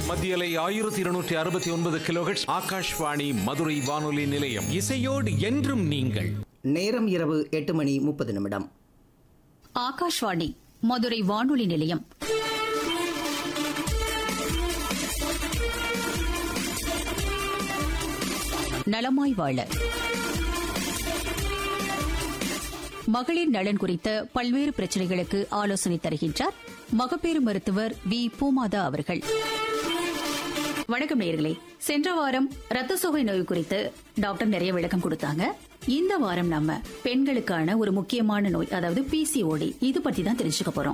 மத்தியலை ஆயிரத்தி இருநூற்றி அறுபத்தி ஒன்பது கிலோஹெட்ஸ் ஆகாஷ்வாணி மதுரை வானொலி நிலையம் இசையோடு என்றும் நீங்கள் நேரம் இரவு எட்டு மணி முப்பது நிமிடம் ஆகாஷ்வாணி மதுரை வானொலி நிலையம் நலமாய் வாழ மகளிர் நலன் குறித்த பல்வேறு பிரச்சனைகளுக்கு ஆலோசனை தருகின்றார் மகப்பேறு மருத்துவர் வி பூமாதா அவர்கள் வணக்கம் நேயர்களே சென்ற வாரம் ரத்த சோகை நோய் குறித்து டாக்டர் நிறைய விளக்கம் கொடுத்தாங்க இந்த வாரம் நம்ம பெண்களுக்கான ஒரு முக்கியமான நோய் அதாவது பிசிஓடி இது பத்தி தான் தெரிஞ்சுக்க போறோம்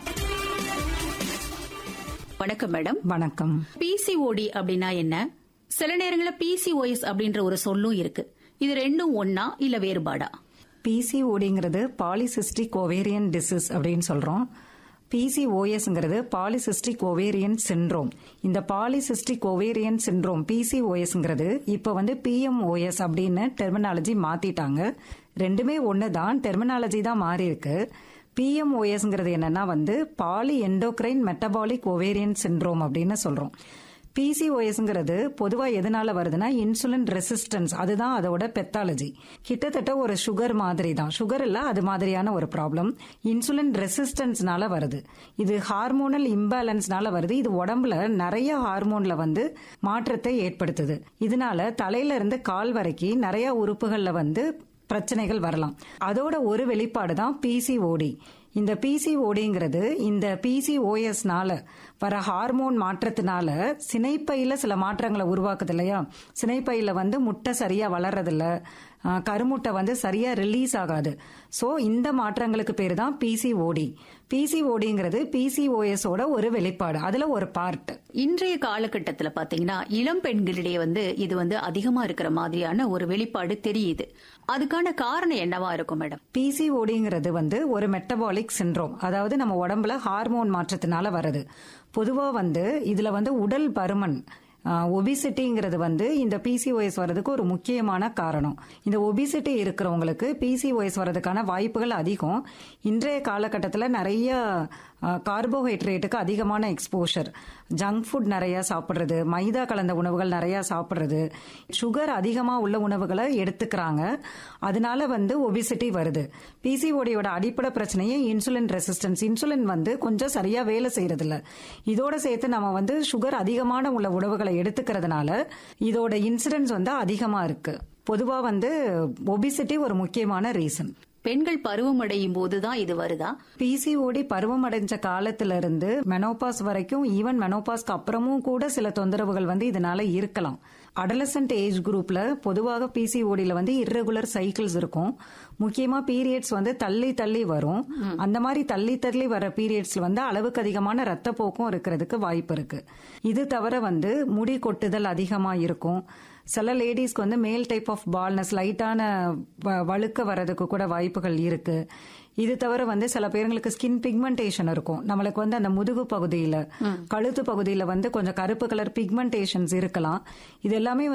வணக்கம் மேடம் வணக்கம் பிசிஓடி அப்படின்னா என்ன சில நேரங்களில் பிசிஓஎஸ் அப்படின்ற ஒரு சொல்லும் இருக்கு இது ரெண்டும் ஒன்னா இல்ல வேறுபாடா பிசிஓடிங்கிறது பாலிசிஸ்டிக் ஓவேரியன் டிசீஸ் அப்படின்னு சொல்றோம் பிசிஓஎஸ்ங்கிறது பாலிசிஸ்டிக் ஓவேரியன் சிண்ட்ரோம் இந்த பாலிசிஸ்டிக் ஓவேரியன் சிண்ட்ரோம் பிசிஓஎஸ்ங்கிறது இப்போ வந்து பிஎம்ஓஎஸ் அப்படின்னு டெர்மினாலஜி மாத்திட்டாங்க ரெண்டுமே ஒன்று தான் டெர்மினாலஜி தான் மாறி இருக்கு பிஎம்ஓஎஸ்ங்கிறது என்னன்னா வந்து poly endocrine metabolic ovarian syndrome அப்படின்னு சொல்றோம் பிசிஓஎஸ்ங்கிறது பொதுவாக எதனால வருதுன்னா இன்சுலின் ரெசிஸ்டன்ஸ் அதுதான் அதோட பெத்தாலஜி கிட்டத்தட்ட ஒரு சுகர் மாதிரி தான் சுகர் இல்ல அது மாதிரியான ஒரு ப்ராப்ளம் இன்சுலின் ரெசிஸ்டன்ஸ்னால வருது இது ஹார்மோனல் இம்பேலன்ஸ்னால வருது இது உடம்புல நிறைய ஹார்மோன்ல வந்து மாற்றத்தை ஏற்படுத்துது இதனால தலையில இருந்து கால் வரைக்கும் நிறைய உறுப்புகள்ல வந்து பிரச்சனைகள் வரலாம் அதோட ஒரு வெளிப்பாடு தான் பிசிஓடி இந்த பிசிஓடிங்கிறது இந்த பிசிஓஎஸ்னால வர ஹார்மோன் மாற்றத்தினால சினைப்பையில சில மாற்றங்களை உருவாக்குது இல்லையா சினைப்பையில வந்து முட்டை சரியா வளர்றதில்ல ஆஹ், கருமுட்டை வந்து சரியா ரிலீஸ் ஆகாது சோ இந்த மாற்றங்களுக்கு பேரு தான் பிசிஓடி பிசிஓடிங்கிறது பிசிஓஎஸோட ஒரு வெளிப்பாடு அதுல ஒரு பார்ட் இன்றைய காலகட்டத்தில் பாத்தீங்கன்னா இளம் பெண்களிடையே வந்து இது வந்து அதிகமா இருக்கிற மாதிரியான ஒரு வெளிப்பாடு தெரியுது அதுக்கான காரணம் என்னவா இருக்கும் மேடம் பிசிஓடிங்கிறது வந்து ஒரு மெட்டபாலிக் சிண்ட்ரோம் அதாவது நம்ம உடம்புல ஹார்மோன் மாற்றத்தினால வருது பொதுவா வந்து இதுல வந்து உடல் பருமன் ஒபிசிட்டிங்கிறது வந்து இந்த பிசிஓஎஸ் வர்றதுக்கு ஒரு முக்கியமான காரணம் இந்த ஒபிசிட்டி இருக்கிறவங்களுக்கு பிசிஓஎஸ் வர்றதுக்கான வாய்ப்புகள் அதிகம் இன்றைய காலகட்டத்தில் நிறைய கார்போஹைட்ரேட்டுக்கு அதிகமான எக்ஸ்போஷர் ஜங்க் ஃபுட் நிறைய சாப்பிட்றது மைதா கலந்த உணவுகள் நிறைய சாப்பிட்றது சுகர் அதிகமாக உள்ள உணவுகளை எடுத்துக்கிறாங்க அதனால வந்து ஒபிசிட்டி வருது பிசிஓடியோட அடிப்படை பிரச்சனையே இன்சுலின் ரெசிஸ்டன்ஸ் இன்சுலின் வந்து கொஞ்சம் சரியா வேலை செய்யறது இல்ல இதோட சேர்த்து நம்ம வந்து சுகர் அதிகமான உள்ள உணவுகளை எடுத்துக்கிறதுனால இதோட இன்சிடென்ஸ் வந்து அதிகமா இருக்கு பொதுவா வந்து ஒபிசிட்டி ஒரு முக்கியமான ரீசன் பெண்கள் பருவமடையும் போதுதான் இது வருதா பிசிஓடி பருவம் அடைஞ்ச காலத்துல இருந்து மெனோபாஸ் வரைக்கும் ஈவன் மெனோபாஸ்க்கு அப்புறமும் கூட சில தொந்தரவுகள் வந்து இதனால இருக்கலாம் அடலசன்ட் ஏஜ் குரூப்ல பொதுவாக பிசிஓடியில வந்து இர்ரெகுலர் சைக்கிள்ஸ் இருக்கும் முக்கியமா பீரியட்ஸ் வந்து தள்ளி தள்ளி வரும் அந்த மாதிரி தள்ளி தள்ளி வர பீரியட்ஸ்ல வந்து அளவுக்கு அதிகமான ரத்தப்போக்கும் இருக்கிறதுக்கு வாய்ப்பு இருக்கு இது தவிர வந்து முடி கொட்டுதல் அதிகமா இருக்கும் சில லேடிஸ்க்கு வந்து மேல் டைப் ஆஃப் பால்னஸ் லைட்டான வ- வழுக்க வர்றதுக்கு கூட வாய்ப்புகள் இருக்கு இது தவிர வந்து சில பேருங்களுக்கு ஸ்கின் பிக்மெண்டேஷன் இருக்கும் நம்மளுக்கு வந்து அந்த முதுகு பகுதியில கழுத்து பகுதியில வந்து கொஞ்சம் கருப்பு கலர் பிக்மெண்டேஷன்ஸ் இருக்கலாம் இது எல்லாமே